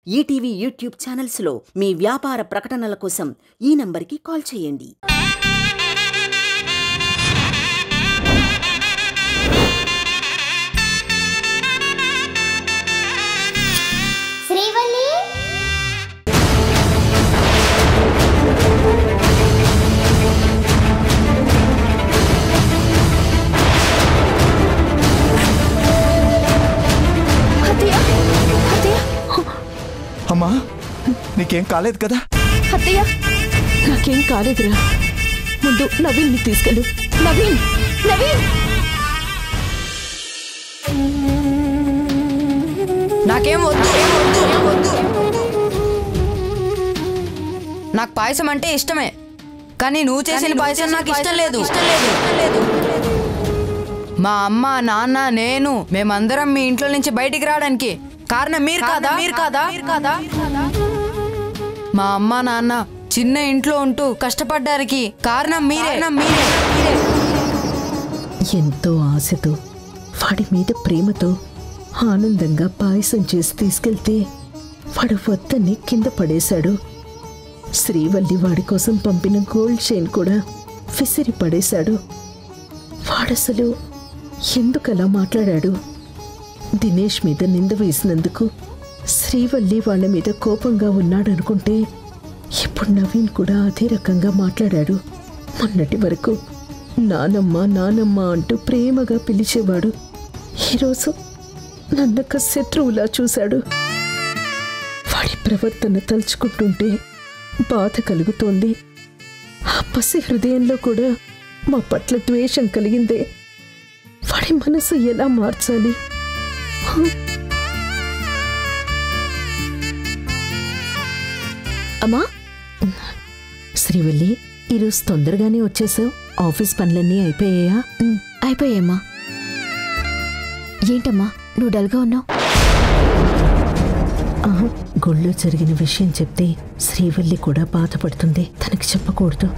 ETV YouTube ఛానల్స్లో మీ వ్యాపార ప్రకటనల కోసం ఈ నంబర్కి కాల్ చేయండి శ్రీవల్లి అత్తయ్య అత్తయ్య అమ్మా నీకేం కాలేదు కదా అత్తయ్య నాకేం కాలేదురా ముందు నవీన్ని తీసుకెళ్ళు నవీన్ నవీన్ నాకేం వద్దు ఏం వద్దు ఏం వద్దు నాకు పాయసం అంటే ఇష్టమే కానీ నువ్వు చేసిన పాయసం నాకు ఇష్టం లేదు ఇష్టం లేదు మా అమ్మ నాన్న నేను మేమందరం మీ ఇంట్లో నుంచి బయటికి రావడానికి కారణం మీరు కాదా మీరు కాదా కాదా మా అమ్మ నాన్న చిన్న ఇంట్లో ఉంటూ కష్టపడ్డానికి కారణం మీరే మీరే మీరే ఎంతో ఆశతో వాడి మీద ప్రేమతో ఆనందంగా పాయసం చేసి తీసుకెళ్తే వాడు వద్దని కింద పడేశాడు శ్రీవల్లి వాడి కోసం పంపిన గోల్డ్ చైన్ కూడా విసిరి పడేశాడు వాడసలు ఎందుకలా మాట్లాడాడు దినేష్ మీద నింద వేసినందుకు శ్రీవల్లి వాళ్ళ మీద కోపంగా ఉన్నాడనుకుంటే ఇప్పుడు నవీన్ కూడా అదే రకంగా మాట్లాడాడు మొన్నటి వరకు నానమ్మ నానమ్మ అంటూ ప్రేమగా పిలిచేవాడు ఈరోజు నన్నొక శత్రువులా చూశాడు వాడి ప్రవర్తన తలుచుకుంటుంటే బాధ కలుగుతోంది ఆ పసి హృదయంలో కూడా మా పట్ల ద్వేషం కలిగిందే వాడి మనసు ఎలా మార్చాలి అమ్మా శ్రీవల్లి ఈరోజు తొందరగానే వచ్చేసావు ఆఫీస్ పనులన్నీ అయిపోయాయా ఉమ్, అయిపోయామ్మా ఏంటమ్మా నువ్వు డల్గా ఉన్నావు ఆహా, గుళ్ళో జరిగిన విషయం చెప్తే శ్రీవల్లి కూడా బాధపడుతుంది తనకి చెప్పకూడదు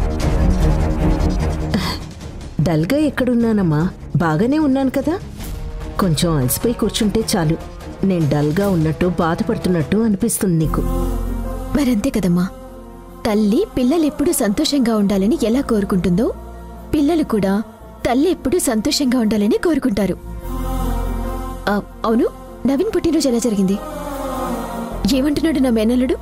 డల్గా ఎక్కడున్నానమ్మా బాగానే ఉన్నాను కదా కొంచెం అలసిపోయి కూర్చుంటే చాలు నేను డల్గా ఉన్నట్టు బాధపడుతున్నట్టు అనిపిస్తుంది నీకు మరంతే కదమ్మా తల్లి పిల్లలెప్పుడూ సంతోషంగా ఉండాలని ఎలా కోరుకుంటుందో పిల్లలు కూడా తల్లి ఎప్పుడూ సంతోషంగా ఉండాలని కోరుకుంటారు ఆ, అవును నవీన్ పుట్టినరోజు ఎలా జరిగింది ఏమంటున్నాడు నా మేనల్లుడు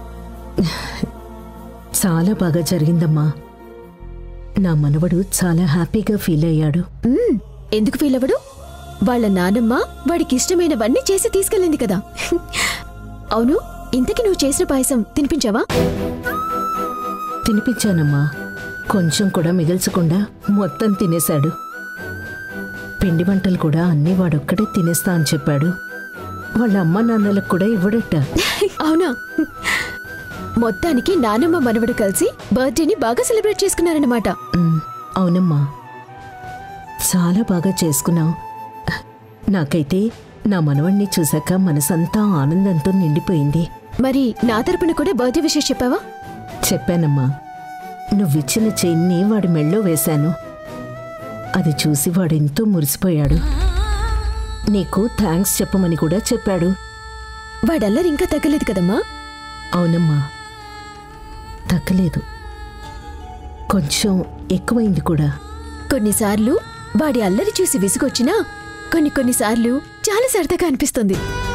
చాలా బాగా జరిగిందమ్మా నా మనవడు చాలా హ్యాపీగా ఫీల్ అయ్యాడు మ్మ్, ఎందుకు ఫీల్ అవ్వడు వాళ్ళ నానమ్మ వాడికి ఇష్టమైనవన్నీ చేసి తీసుకెళ్ళింది కదా అవును ఇంతకి నువ్వు చేసిన పాయసం తినిపించావా తినిపించానమ్మా కొంచెం కూడా మిగల్చకుండా మొత్తం తినేశాడు పిండి వంటలు కూడా అన్నీ వాడొక్కడే తినేస్తా అని చెప్పాడు వాళ్ళ అమ్మ నాన్నలకు కూడా ఇవ్వడట అవునా మొత్తానికి నానమ్మ మనవడు కలిసి బర్త్డేని బాగా సెలబ్రేట్ చేసుకున్నారన్నమాట ఉమ్, అవునమ్మా చాలా బాగా చేసుకున్నావు నాకైతే నా మనవణ్ణి చూశాక మనసంతా ఆనందంతో నిండిపోయింది మరి నా తరపున కూడా బర్త్డే విషయం చెప్పావా చెప్పానమ్మా నువ్విచ్చిన చైన్ని వాడి మెళ్ళో వేశాను అది చూసి వాడెంతో మురిసిపోయాడు నీకు థ్యాంక్స్ చెప్పమని కూడా చెప్పాడు వాడల్లరి ఇంకా తగ్గలేదు కదమ్మా అవునమ్మా తగ్గలేదు కొంచెం ఎక్కువైంది కూడా కొన్నిసార్లు వాడి అల్లరి చూసి విసుగొచ్చినా కొన్ని కొన్నిసార్లు చాలా సరదాగా అనిపిస్తుంది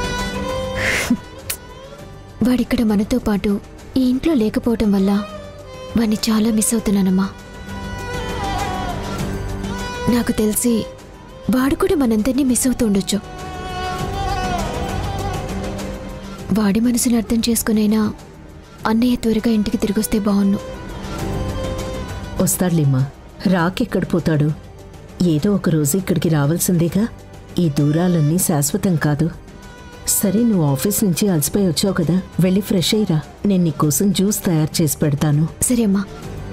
వాడిక్కడ మనతో పాటు ఈ ఇంట్లో లేకపోవటం వల్ల వాణ్ణి చాలా మిస్ అవుతున్నానమ్మా నాకు తెలిసి వాడు కూడా మనందరినీ మిస్ అవుతూ ఉండొచ్చు వాడి మనసుని అర్థం చేసుకునైనా అన్నయ్య త్వరగా ఇంటికి తిరిగొస్తే బాగున్ను వస్తాడులేమ్మా రాకెక్కడ పోతాడు ఏదో ఒక రోజు ఇక్కడికి రావాల్సిందేగా ఈ దూరాలన్నీ శాశ్వతం కాదు సరే నువ్వు ఆఫీస్ నుంచి అలసిపోయి వచ్చావు కదా వెళ్ళి ఫ్రెష్ అయ్యిరా నేను నీకోసం జ్యూస్ తయారు చేసి పెడతాను సరే అమ్మా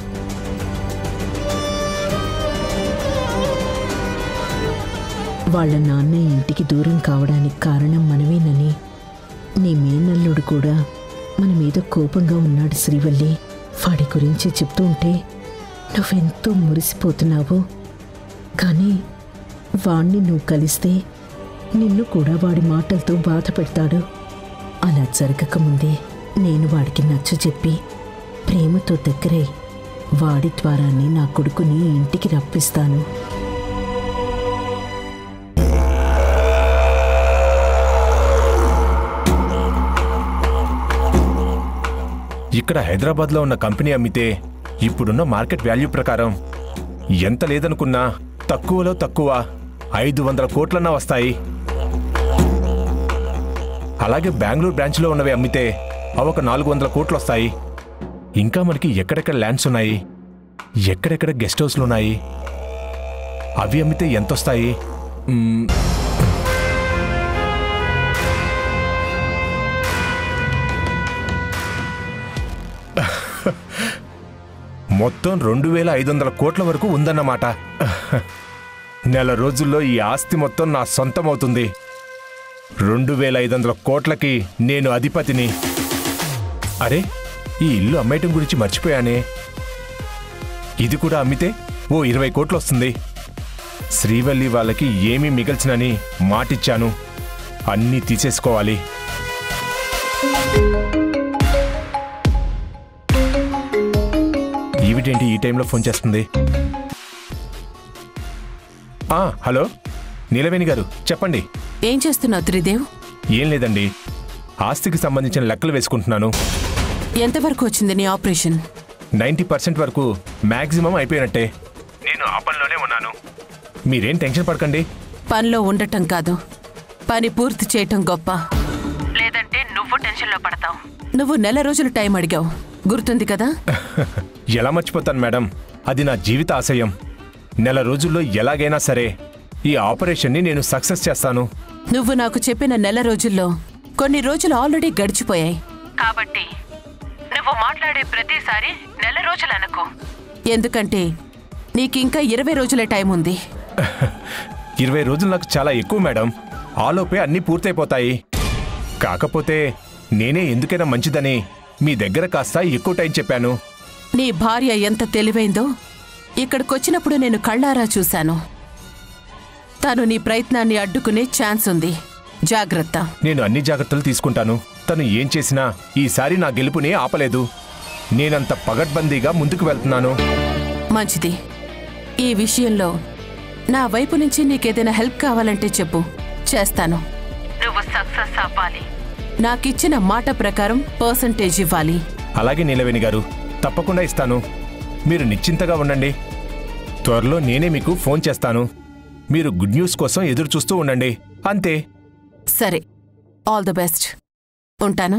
వాళ్ళ నాన్న ఇంటికి దూరం కావడానికి కారణం మనమేనని నీ మేనల్లుడు కూడా మన మీద కోపంగా ఉన్నాడు శ్రీవల్లి వాడి గురించి చెప్తూ ఉంటే నువ్వెంతో మురిసిపోతున్నావు కానీ వాణ్ణి నువ్వు కలిస్తే నిన్ను కూడా వాడి మాటలతో బాధ పెడతాడు అలా జరగకముందే నేను వాడికి నచ్చ చెప్పి ప్రేమతో దగ్గరై వాడి ద్వారానే నా కొడుకుని ఇంటికి రప్పిస్తాను ఇక్కడ హైదరాబాద్లో ఉన్న కంపెనీ అమ్మితే ఇప్పుడున్న మార్కెట్ వాల్యూ ప్రకారం ఎంత లేదనుకున్నా తక్కువలో తక్కువ ఐదు వందల కోట్లన్నా వస్తాయి అలాగే బెంగళూరు బ్రాంచ్లో ఉన్నవి అమ్మితే అవి ఒక నాలుగు వందల కోట్లు వస్తాయి ఇంకా మనకి ఎక్కడెక్కడ ల్యాండ్స్ ఉన్నాయి ఎక్కడెక్కడ గెస్ట్ హౌస్లు ఉన్నాయి అవి అమ్మితే ఎంత వస్తాయి మ్మ్, మొత్తం రెండు వేల ఐదు వందల కోట్ల వరకు ఉందన్నమాట నెల రోజుల్లో ఈ ఆస్తి మొత్తం నా సొంతమవుతుంది రెండు వేల ఐదు వందల కోట్లకి నేను అధిపతిని అరే ఈ ఇల్లు అమ్మేయటం గురించి మర్చిపోయానే ఇది కూడా అమ్మితే ఓ ఇరవై కోట్లు వస్తుంది శ్రీవల్లి వాళ్ళకి ఏమీ మిగల్చినని మాటిచ్చాను అన్నీ తీసేసుకోవాలి ఈవిటేంటి ఈ టైంలో ఫోన్ చేస్తుంది ఆ, హలో నీలవేణి గారు చెప్పండి ఏం చేస్తున్నావు త్రిదేవ్ ఏం లేదండి ఆస్తికి సంబంధించిన లెక్కలు వేసుకుంటున్నాను ఎంతవరకు వచ్చింది నీ ఆపరేషన్ నైంటీ పర్సెంట్ వరకు మ్యాక్సిమం అయిపోయినట్టే నేను ఆ పనిలోనే ఉన్నాను మీరేం టెన్షన్ పడకండి పనిలో ఉండటం కాదు పని పూర్తి చేయటం గొప్ప లేదంటే నువ్వు టెన్షన్లో పడతావు నువ్వు నెల రోజులు టైం అడిగావు గుర్తుంది కదా ఎలా మర్చిపోతాను మేడం అది నా జీవిత ఆశయం నెల రోజుల్లో ఎలాగైనా సరే ఈ ఆపరేషన్ని నేను సక్సెస్ చేస్తాను నువ్వు నాకు చెప్పిన నెల రోజుల్లో కొన్ని రోజులు ఆల్రెడీ గడిచిపోయాయి కాబట్టి నువ్వు మాట్లాడే ప్రతిసారి నెల రోజులు అనుకో ఎందుకంటే నీకింకా ఇరవై రోజులే టైం ఉంది ఇరవై రోజులు నాకు చాలా ఎక్కువ మేడం ఆలోపే అన్నీ పూర్తయిపోతాయి కాకపోతే నేనే ఎందుకైనా మంచిదని మీ దగ్గర కాస్త ఎక్కువ టైం చెప్పాను నీ భార్య ఎంత తెలివైందో ఇక్కడికొచ్చినప్పుడు నేను కళ్ళారా చూశాను తను నీ ప్రయత్నాన్ని అడ్డుకునే ఛాన్స్ ఉంది జాగ్రత్త నేను అన్ని జాగ్రత్తలు తీసుకుంటాను తను ఏం చేసినా ఈసారి నా గెలుపుని ఆపలేదు నేనంత పగడ్బందీగా ముందుకు వెళ్తున్నాను మంచిది ఈ విషయంలో నా వైపు నుంచి నీకేదైనా హెల్ప్ కావాలంటే చెప్పు చేస్తాను నువ్వు సక్సెస్ అవ్వాలి నాకిచ్చిన మాట ప్రకారం పర్సంటేజ్ ఇవ్వాలి అలాగే నీలవేణి గారు తప్పకుండా ఇస్తాను మీరు నిశ్చింతగా ఉండండి త్వరలో నేనే మీకు ఫోన్ చేస్తాను మీరు గుడ్ న్యూస్ కోసం ఎదురు చూస్తూ ఉండండి అంతే సరే ఆల్ ది బెస్ట్ ఉంటాను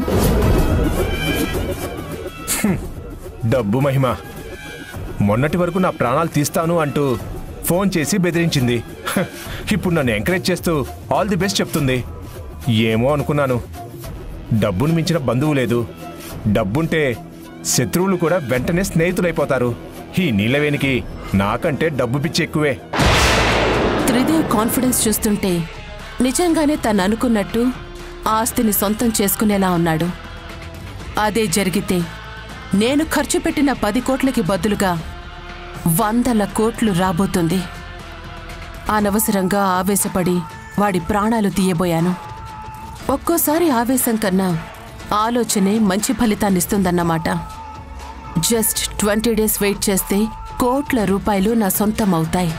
డబ్బు మహిమ మొన్నటి వరకు నా ప్రాణాలు తీస్తాను అంటూ ఫోన్ చేసి బెదిరించింది హ, ఇప్పుడు నన్ను ఎంకరేజ్ చేస్తూ ఆల్ ది బెస్ట్ చెప్తుంది ఏమో అనుకున్నాను డబ్బును మించిన బంధువు లేదు డబ్బుంటే శత్రువులు కూడా వెంటనే స్నేహితులైపోతారు ఈ నీలవేనికి నాకంటే డబ్బు పిచ్చి ఎక్కువే త్రిదేవ్ కాన్ఫిడెన్స్ చూస్తుంటే నిజంగానే తను అనుకున్నట్టు ఆస్తిని సొంతం చేసుకునేలా ఉన్నాడు అదే జరిగితే నేను ఖర్చు పెట్టిన పది కోట్లకి బదులుగా వందల కోట్లు రాబోతుంది అనవసరంగా ఆవేశపడి వాడి ప్రాణాలు తీయబోయాను ఒక్కోసారి ఆవేశం కన్నా ఆలోచనే మంచి ఫలితాన్నిస్తుందన్నమాట జస్ట్ ట్వంటీ డేస్ వెయిట్ చేస్తే కోట్ల రూపాయలు నా సొంతం అవుతాయి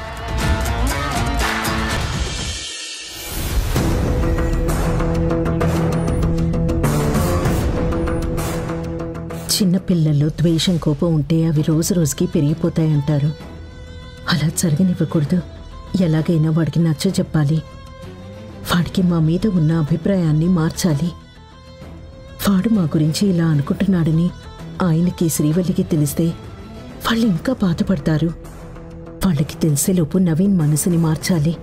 చిన్నపిల్లల్లో ద్వేషం కోపం ఉంటే అవి రోజు రోజుకి పెరిగిపోతాయంటారు అలా జరగనివ్వకూడదు ఎలాగైనా వాడికి నచ్చ చెప్పాలి వాడికి మా మీద ఉన్న అభిప్రాయాన్ని మార్చాలి వాడు మా గురించి ఇలా అనుకుంటున్నాడని ఆయనకి శ్రీవల్లికి తెలిస్తే వాళ్ళు ఇంకా బాధపడతారు వాళ్ళకి తెలిసేలోపు నవీన్ మనసుని మార్చాలి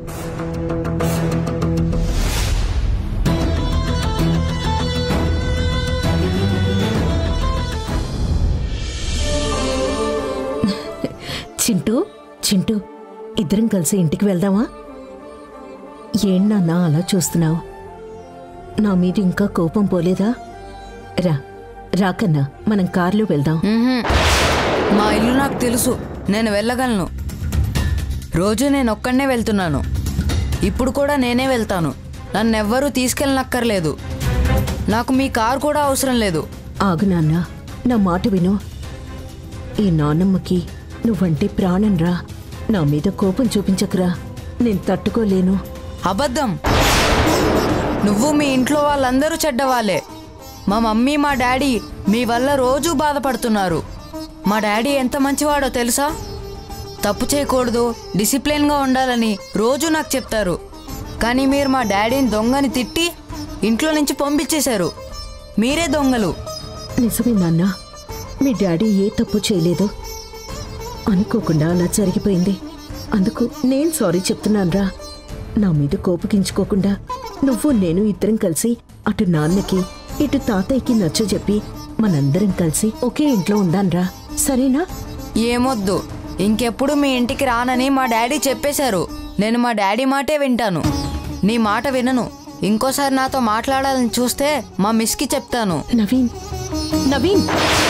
చింటూ చింటూ ఇద్దరం కలిసి ఇంటికి వెళ్దామా ఏంటన్నా అలా చూస్తున్నావు నా మీద ఇంకా కోపం పోలేదా రా రాకన్నా మనం కారులో వెళ్దాం మ్మ్హ్మ్. మా ఇల్లు నాకు తెలుసు నేను వెళ్ళగలను రోజు నేను ఒక్కడనే వెళ్తున్నాను ఇప్పుడు కూడా నేనే వెళ్తాను నన్నెవ్వరూ తీసుకెళ్ళనక్కర్లేదు నాకు మీ కార్ కూడా అవసరం లేదు ఆగు నాన్న నా మాట విను ఈ నాన్నమ్మకి నువ్వంటే ప్రాణం రా నా మీద కోపం చూపించకురా నేను తట్టుకోలేను అబద్ధం నువ్వు మీ ఇంట్లో వాళ్ళందరూ చెడ్డవాళ్ళే మా మమ్మీ మా డాడీ మీ వల్ల రోజూ బాధపడుతున్నారు మా డాడీ ఎంత మంచివాడో తెలుసా తప్పు చేయకూడదు డిసిప్లిన్గా ఉండాలని రోజు నాకు చెప్తారు కానీ మీరు మా డాడీని దొంగని తిట్టి ఇంట్లో నుంచి పంపించేశారు మీరే దొంగలు నిజమే నాన్న మీ డాడీ ఏ తప్పు చేయలేదు అనుకోకుండా అలా జరిగిపోయింది అందుకు నేను సారీ చెప్తున్నానురా నా మీద కోపగించుకోకుండా నువ్వు నేను ఇద్దరం కలిసి అటు నాన్నకి ఇటు తాతయ్యకి నచ్చ చెప్పి మనందరం కలిసి ఒకే ఇంట్లో ఉందాన్రా సరేనా ఏమొద్దు ఇంకెప్పుడు మీ ఇంటికి రానని మా డాడీ చెప్పేశారు నేను మా డాడీ మాటే వింటాను నీ మాట వినను ఇంకోసారి నాతో మాట్లాడాలని చూస్తే మా మిస్కి చెప్తాను నవీన్ నవీన్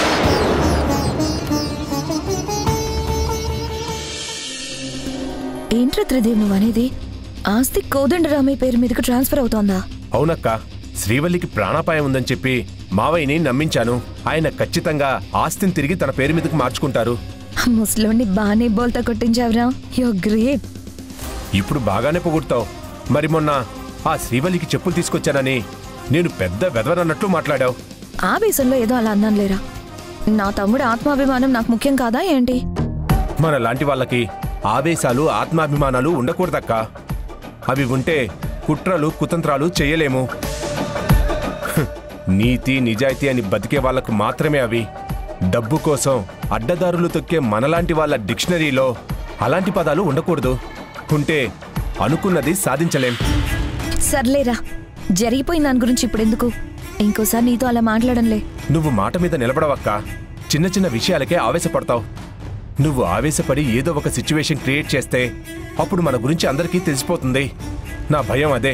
ఏంట్రా త్రిదేవ్ నువ్వు అనేది ఆస్తి కోదండరామయ్య పేరు మీదకు ట్రాన్స్ఫర్ అవుతోందా అవునక్క శ్రీవల్లికి ప్రాణాపాయం ఉందని చెప్పి మావయ్యని నమ్మించాను ఆయన ఖచ్చితంగా ఆస్తిని తిరిగి తన పేరు మీదకి మార్చుకుంటారు ముసలోని బాగానే బోల్తా కొట్టించావురా యో గ్రేట్ ఇప్పుడు బాగానే పొగుడతావు మరి మొన్న ఆ శ్రీవల్లికి చెప్పులు తీసుకొచ్చానని నేను పెద్ద వెదవనన్నట్లు మాట్లాడావు ఆవేశంలో ఏదో అలా అన్నాను లేరా నా తమ్ముడు ఆత్మాభిమానం నాకు ముఖ్యం కాదా ఏంటి మన లాంటి వాళ్ళకి ఆవేశాలు ఆత్మాభిమానాలు ఉండకూడదక్క అవి ఉంటే కుట్రలు కుతంత్రాలు చేయలేము హ్, నీతి నిజాయితీ అని బతికే వాళ్ళకు మాత్రమే అవి డబ్బు కోసం అడ్డదారులు తొక్కే మనలాంటి వాళ్ళ డిక్షనరీలో అలాంటి పదాలు ఉండకూడదు ఉంటే అనుకున్నది సాధించలేం సర్లేరా జరిగిపోయిన దాని గురించి ఇప్పుడు ఎందుకు ఇంకోసారి నీతో అలా మాట్లాడంలే నువ్వు మాట మీద నిలబడవక్క చిన్న చిన్న విషయాలకే ఆవేశపడతావు నువ్వు ఆవేశపడి ఏదో ఒక సిచ్యువేషన్ క్రియేట్ చేస్తే అప్పుడు మన గురించి అందరికీ తెలిసిపోతుంది నా భయం అదే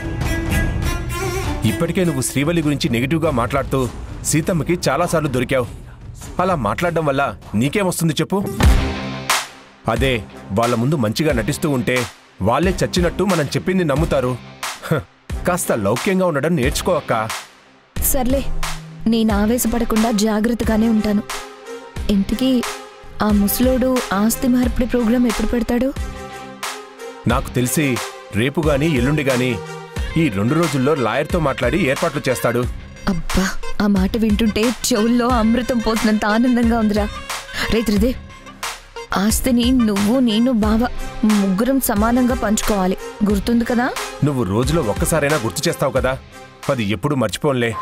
ఇప్పటికే నువ్వు శ్రీవల్లి గురించి నెగిటివ్గా మాట్లాడుతూ సీతమ్మకి చాలాసార్లు దొరికావు అలా మాట్లాడడం వల్ల నీకేమొస్తుంది చెప్పు అదే వాళ్ళ ముందు మంచిగా నటిస్తూ ఉంటే వాళ్ళే చచ్చినట్టు మనం చెప్పింది నమ్ముతారు హ, కాస్త లౌక్యంగా ఉండడం నేర్చుకో అక్కా సర్లే నేను ఆవేశపడకుండా జాగ్రత్తగానే ఉంటాను ఇంటికి ఆ ముసలోడు ఆస్తి మార్పిడి ప్రోగ్రాం ఎప్పుడు పెడతాడు నాకు తెలిసి రేపు గాని ఎల్లుండి గాని ఈ రెండు రోజుల్లో లాయర్తో మాట్లాడి ఏర్పాట్లు చేస్తాడు అబ్బా ఆ మాట వింటుంటే చెవుల్లో అమృతం పోసినంత ఆనందంగా ఉందిరా రే త్రిదేవ్ ఆస్తిని నువ్వు నేను బావ ముగ్గురం సమానంగా పంచుకోవాలి గుర్తుంది కదా నువ్వు రోజులో ఒక్కసారైనా గుర్తు చేస్తావు కదా అది ఎప్పుడు మర్చిపోన్లే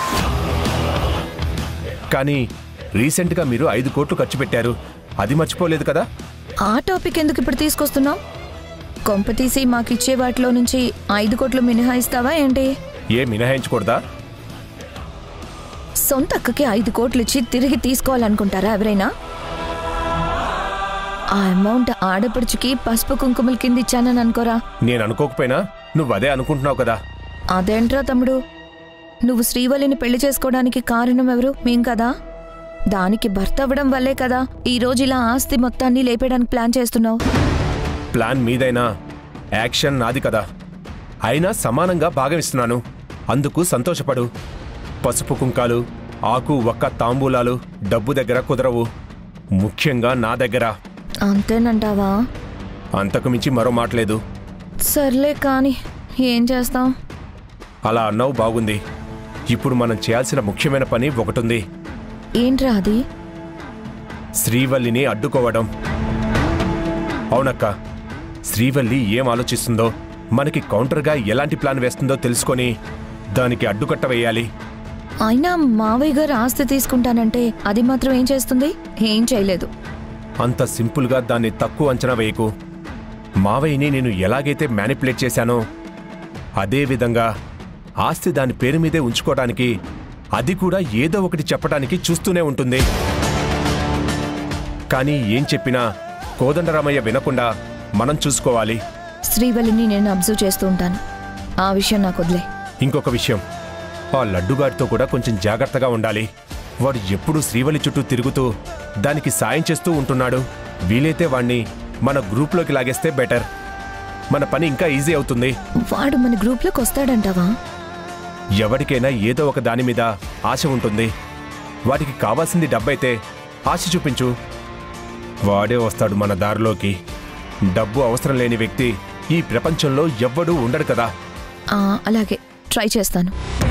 కానీ రీసెంట్గా మీరు ఐదు కోట్లు ఖర్చు పెట్టారు అది మర్చిపోలేదు కదా ఆ టాపిక్ ఎందుకు ఇప్పుడు తీసుకొస్తున్నావు కొంప తీసి మాకిచ్చే వాటిలో నుంచి ఐదు కోట్లు మినహాయిస్తావా ఏంటి ఏ మినహాయించకూడదా సొంత అక్కకి ఐదు కోట్లు ఇచ్చి తిరిగి తీసుకోవాలనుకుంటారా ఎవరైనా ఆ అమౌంట్ ఆడపడుచుకి పసుపు కుంకుమల కింద ఇచ్చానని అనుకోరా నేను అనుకోకపోయినా నువ్వు అదే అనుకుంటున్నావు కదా అదేంట్రా తమ్ముడు నువ్వు శ్రీవల్లిని పెళ్లి చేసుకోవడానికి కారణం ఎవరు మేం కదా దానికి భర్త అవ్వడం వల్లే కదా ఈ రోజు ఇలా ఆస్తి మొత్తాన్ని లేపేయడానికి ప్లాన్ చేస్తున్నావు ప్లాన్ మీదైనా యాక్షన్ నాది కదా అయినా సమానంగా భాగం ఇస్తున్నాను అందుకు సంతోషపడు పసుపు కుంకాలు ఆకు ఒక్క తాంబూలాలు డబ్బు దగ్గర కుదరవు ముఖ్యంగా నా దగ్గర అంతేనంటావా అంతకు మించి మరో మాట్లేదు సర్లే కాని ఏం చేస్తాం అలా అన్నావు బాగుంది ఇప్పుడు మనం చేయాల్సిన ముఖ్యమైన పని ఒకటుంది ఏంట్రా అది శ్రీవల్లిని అడ్డుకోవడం అవునక్క శ్రీవల్లి ఏం ఆలోచిస్తుందో మనకి కౌంటర్గా ఎలాంటి ప్లాన్ వేస్తుందో తెలుసుకొని దానికి అడ్డుకట్ట వేయాలి అయినా మావయ్య గారు ఆస్తి తీసుకుంటానంటే అది మాత్రం ఏం చేస్తుంది ఏం చేయలేదు అంత సింపుల్గా దాన్ని తక్కువ అంచనా వేయకు మావయ్యని నేను ఎలాగైతే మ్యానిపులేట్ చేశానో అదే విధంగా ఆస్తి దాని పేరు మీదే ఉంచుకోవడానికి అది కూడా ఏదో ఒకటి చెప్పడానికి చూస్తూనే ఉంటుంది కానీ ఏం చెప్పినా కోదండరామయ్య వినకుండా మనం చూసుకోవాలి శ్రీవల్లిని నేను అబ్జర్వ్ చేస్తూ ఉంటాను ఆ విషయం నాకు వదిలే ఇంకొక విషయం ఆ లడ్డుగాడితో కూడా కొంచెం జాగ్రత్తగా ఉండాలి వాడు ఎప్పుడూ శ్రీవల్లి చుట్టూ తిరుగుతూ దానికి సాయం చేస్తూ ఉంటున్నాడు వీలైతే వాణ్ణి మన గ్రూప్లోకి లాగేస్తే బెటర్ మన పని ఇంకా ఈజీ అవుతుంది వాడు మన గ్రూప్లోకి వస్తాడంటావా ఎవరికైనా ఏదో ఒక దాని మీద ఆశ ఉంటుంది వాటికి కావాల్సింది డబ్బైతే ఆశ చూపించు వాడే వస్తాడు మన దారిలోకి డబ్బు అవసరం లేని వ్యక్తి ఈ ప్రపంచంలో ఎవ్వడూ ఉండడు కదా ఆ, అలాగే ట్రై చేస్తాను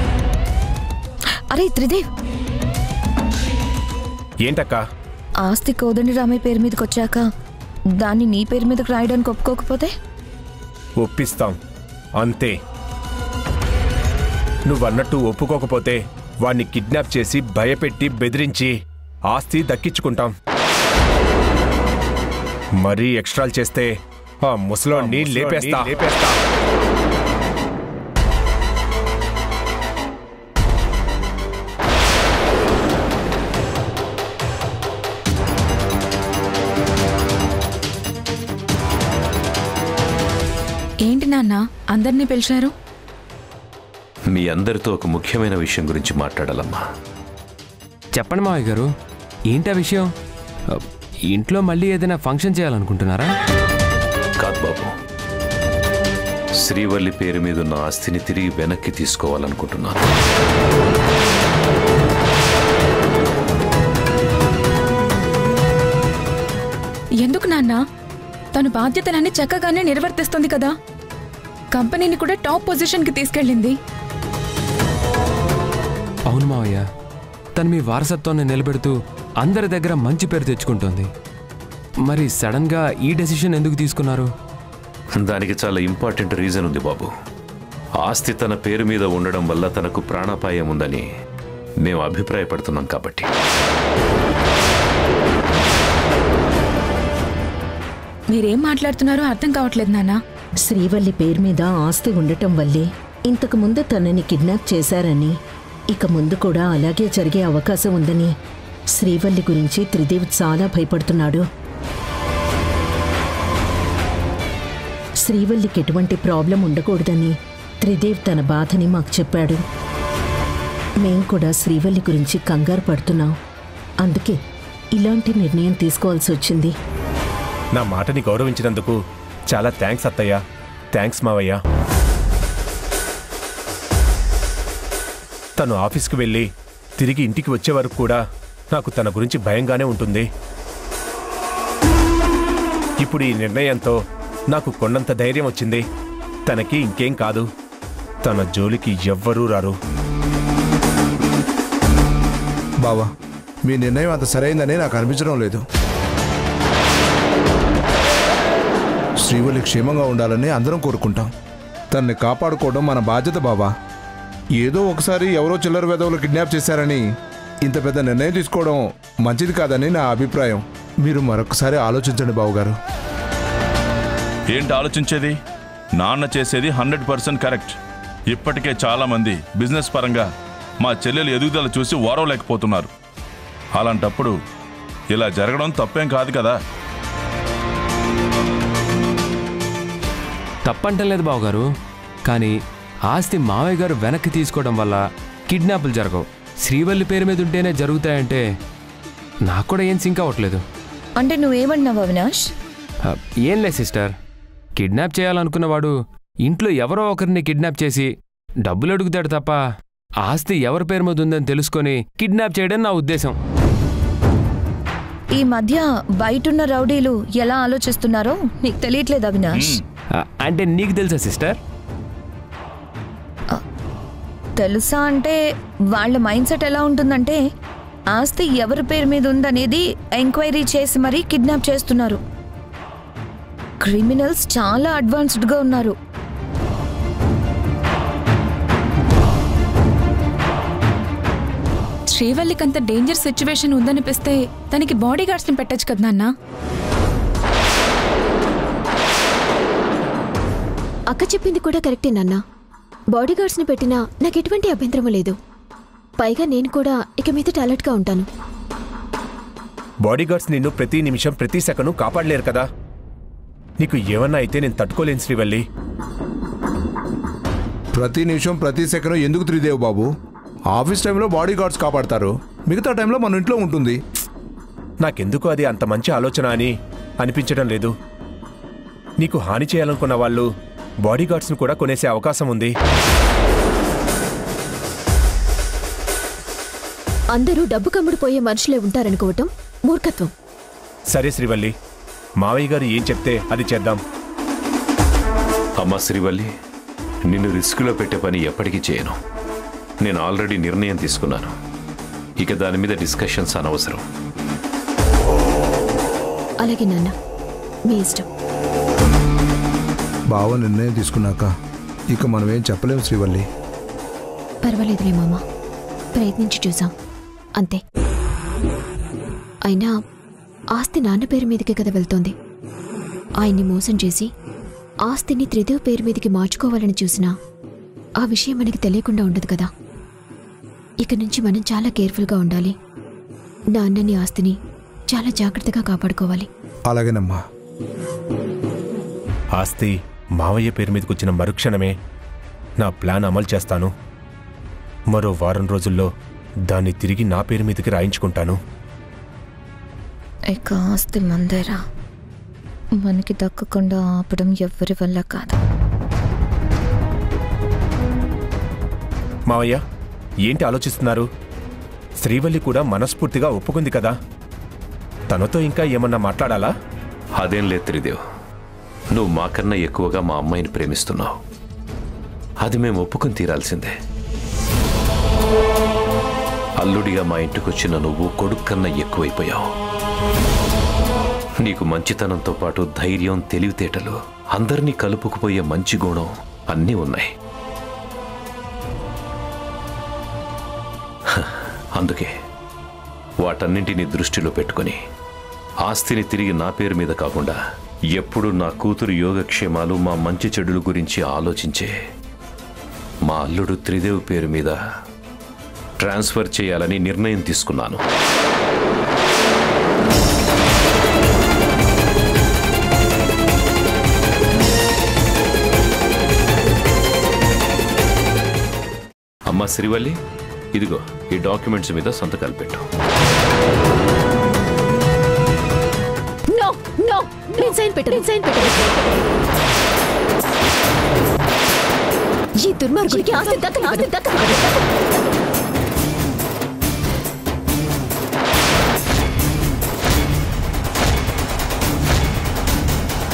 అరే త్రిదేవ్ ఏంటక్కా ఆస్తి కోదండి రామయ్య పేరు మీదకి వచ్చాక దాన్ని నీ పేరు మీదకి రాయడానికి ఒప్పుకోకపోతే ఒప్పిస్తాం అంతే నువ్వన్నట్టు ఒప్పుకోకపోతే వాణ్ణి కిడ్నాప్ చేసి భయపెట్టి బెదిరించి ఆస్తి దక్కించుకుంటాం మరీ ఎక్స్ట్రాలు చేస్తే ఆ ముసలోడిని లేపేస్తా లేపేస్తా ఏంటి నాన్న అందరినీ పిలిచారు మీ అందరితో ఒక ముఖ్యమైన విషయం గురించి మాట్లాడాలమ్మా చెప్పండి మావయ్య గారు ఏంటా విషయం అ, ఇంట్లో మళ్ళీ ఏదైనా ఫంక్షన్ చేయాలనుకుంటున్నారా కాదు బాబు శ్రీవల్లి పేరు మీద ఉన్న ఆస్తిని తిరిగి వెనక్కి తీసుకోవాలనుకుంటున్నాను ఎందుకు నాన్న తను బాధ్యతలన్నీ చక్కగానే నిర్వర్తిస్తుంది కదా కంపెనీని కూడా టాప్ పొజిషన్కి తీసుకెళ్ళింది అవును మావయ్య తను మీ వారసత్వాన్ని నిలబెడుతూ అందరి దగ్గర మంచి పేరు తెచ్చుకుంటోంది మరి సడన్గా ఈ డెసిషన్ ఎందుకు తీసుకున్నారు దానికి చాలా ఇంపార్టెంట్ రీజన్ ఉంది బాబు ఆస్తి తన పేరు మీద ఉండడం వల్ల తనకు ప్రాణాపాయం ఉందని మేము అభిప్రాయపడుతున్నాం కాబట్టి మీరేం మాట్లాడుతున్నారో అర్థం కావట్లేదు నాన్న శ్రీవల్లి పేరు మీద ఆస్తి ఉండటం వల్లే ఇంతకు ముందు తనని కిడ్నాప్ చేశారని ఇక ముందు కూడా అలాగే జరిగే అవకాశం ఉందని శ్రీవల్లి గురించి త్రిదేవ్ చాలా భయపడుతున్నాడు శ్రీవల్లికి ఎటువంటి ప్రాబ్లం ఉండకూడదని త్రిదేవ్ తన బాధని మాకు చెప్పాడు మేం కూడా శ్రీవల్లి గురించి కంగారు పడుతున్నాం అందుకే ఇలాంటి నిర్ణయం తీసుకోవాల్సి వచ్చింది నా మాటని గౌరవించినందుకు చాలా థ్యాంక్స్ అత్తయ్య థ్యాంక్స్ మావయ్య తను ఆఫీస్కి వెళ్ళి తిరిగి ఇంటికి వచ్చే వరకు కూడా నాకు తన గురించి భయంగానే ఉంటుంది ఇప్పుడు ఈ నిర్ణయంతో నాకు కొండంత ధైర్యం వచ్చింది తనకి ఇంకేం కాదు తన జోలికి ఎవ్వరూ రారు బావా మీ నిర్ణయం అంత సరైందని నాకు అనిపించడం లేదు శ్రీవల్లి క్షేమంగా ఉండాలని అందరం కోరుకుంటాం తన్ని కాపాడుకోవడం మన బాధ్యత బావా ఏదో ఒకసారి ఎవరో చిల్లర వెధవులు కిడ్నాప్ చేశారని ఇంత పెద్ద నిర్ణయం తీసుకోవడం మంచిది కాదని నా అభిప్రాయం మీరు మరొకసారి ఆలోచించండి బావగారు ఏంటి ఆలోచించేది నాన్న చేసేది హండ్రెడ్ పర్సెంట్ కరెక్ట్ ఇప్పటికే చాలా మంది బిజినెస్ పరంగా మా చెల్లెలు ఎదుగుదల చూసి ఓరవలేకపోతున్నారు అలాంటప్పుడు ఇలా జరగడం తప్పేం కాదు కదా తప్పంటం లేదు బావగారు కానీ ఆస్తి మావయ్య గారు వెనక్కి తీసుకోవడం వల్ల కిడ్నాపులు జరగవు శ్రీవల్లి పేరు మీద ఉంటేనే జరుగుతాయంటే నాకు కూడా ఏం సింక్ అవ్వట్లేదు అంటే నువ్వేమన్నావు అవినాష్ ఆ, ఏం లేదు సిస్టర్ కిడ్నాప్ చేయాలనుకున్నవాడు ఇంట్లో ఎవరో ఒకరిని కిడ్నాప్ చేసి డబ్బులు అడుగుతాడు తప్ప ఆస్తి ఎవరి పేరు మీద ఉందని తెలుసుకొని కిడ్నాప్ చేయడం నా ఉద్దేశం ఈ మధ్య బయటున్న రౌడీలు ఎలా ఆలోచిస్తున్నారో నీకు తెలియట్లేదు అవినాష్ ఆ, అంటే నీకు తెలుసా సిస్టర్ తెలుసా అంటే వాళ్ళ మైండ్ సెట్ ఎలా ఉంటుందంటే ఆస్తి ఎవరి పేరు మీద ఉందనేది ఎంక్వైరీ చేసి మరీ కిడ్నాప్ చేస్తున్నారు క్రిమినల్స్ చాలా అడ్వాన్స్డ్గా ఉన్నారు శ్రీవల్లికి అంత డేంజర్ సిచ్యువేషన్ ఉందనిపిస్తే తనకి బాడీ గార్డ్స్ని పెట్టచ్చు కదా నాన్న అక్క చెప్పింది కూడా కరెక్టే నాన్న బాడీగార్డ్స్ని పెట్టినా నాకు ఎటువంటి అభ్యంతరం లేదు పైగా నేను కూడా ఇక మీదట అలర్ట్గా ఉంటాను బాడీగార్డ్స్ నిన్ను ప్రతి నిమిషం ప్రతి సెకను కాపాడలేరు కదా నీకు ఏమన్నా అయితే నేను తట్టుకోలేను శ్రీవల్లి ప్రతి నిమిషం ప్రతి సెకండ్ ఎందుకు త్రిదేవ్ బాబు ఆఫీస్ టైంలో బాడీ గార్డ్స్ కాపాడతారు మిగతా టైంలో మన ఇంట్లో ఉంటుంది నాకెందుకు అది అంత మంచి ఆలోచన అని అనిపించడం లేదు నీకు హాని చేయాలనుకున్న వాళ్ళు బాడీగార్డ్స్ను కూడా కొనేసే అవకాశం ఉంది అందరూ డబ్బు కమ్ముడు పోయే మనుషులే ఉంటారనుకోవటం మూర్ఖత్వం సరే శ్రీవల్లి మావయ్య గారు ఏం చెప్తే అది చేద్దాం అమ్మా శ్రీవల్లి నిన్ను రిస్క్లో పెట్టే పని ఎప్పటికీ చేయను నేను ఆల్రెడీ నిర్ణయం తీసుకున్నాను ఇక దాని మీద డిస్కషన్స్ అనవసరం అలాగే నాన్న మీ ఇష్టం బావ నిర్ణయం తీసుకున్నాక ఇక మనమేం చెప్పలేం శ్రీవల్లి పర్వాలేదులే మామ ప్రయత్నించి చూసాం అంతే అయినా ఆస్తి నాన్న పేరు మీదకే కదా వెళ్తోంది ఆయన్ని మోసం చేసి ఆస్తిని త్రిదేవ్ పేరు మీదకి మార్చుకోవాలని చూసినా ఆ విషయం మనకి తెలియకుండా ఉండదు కదా ఇక నుంచి మనం చాలా కేర్ఫుల్గా ఉండాలి నాన్నని ఆస్తిని చాలా జాగ్రత్తగా కాపాడుకోవాలి అలాగేనమ్మా ఆస్తి మావయ్య పేరు మీదకి వచ్చిన మరుక్షణమే నా ప్లాన్ అమలు చేస్తాను మరో వారం రోజుల్లో దాన్ని తిరిగి నా పేరు మీదకి రాయించుకుంటాను ఇక ఆస్తి మందేరా మనకి దక్కకుండా ఆపడం ఎవ్వరి వల్ల కాదు మావయ్య ఏంటి ఆలోచిస్తున్నారు శ్రీవల్లి కూడా మనస్ఫూర్తిగా ఒప్పుకుంది కదా తనతో ఇంకా ఏమన్నా మాట్లాడాలా అదేం లేదు త్రిదేవ్ నువ్వు మాకన్నా ఎక్కువగా మా అమ్మాయిని ప్రేమిస్తున్నావు అది మేము ఒప్పుకొని తీరాల్సిందే అల్లుడిగా మా ఇంటికొచ్చిన నువ్వు కొడుకు కన్నా ఎక్కువైపోయావు నీకు మంచితనంతో పాటు ధైర్యం తెలివితేటలు అందరినీ కలుపుకుపోయే మంచి గుణం అన్నీ ఉన్నాయి హ, అందుకే వాటన్నింటినీ దృష్టిలో పెట్టుకొని ఆస్తిని తిరిగి నా పేరు మీద కాకుండా ఎప్పుడు నా కూతురు యోగక్షేమాలు మా మంచి చెడుల గురించి ఆలోచించే మా అల్లుడు త్రిదేవ్ పేరు మీద ట్రాన్స్ఫర్ చేయాలని నిర్ణయం తీసుకున్నాను అమ్మా శ్రీవల్లి ఇదిగో ఈ డాక్యుమెంట్స్ మీద సంతకాలు పెట్టు నో నో నేను సైన్ పెట్టను నేను సైన్ పెట్టను ఈ దుర్మార్గుడికి ఆస్తి దక్కని ఆస్తి దక్కని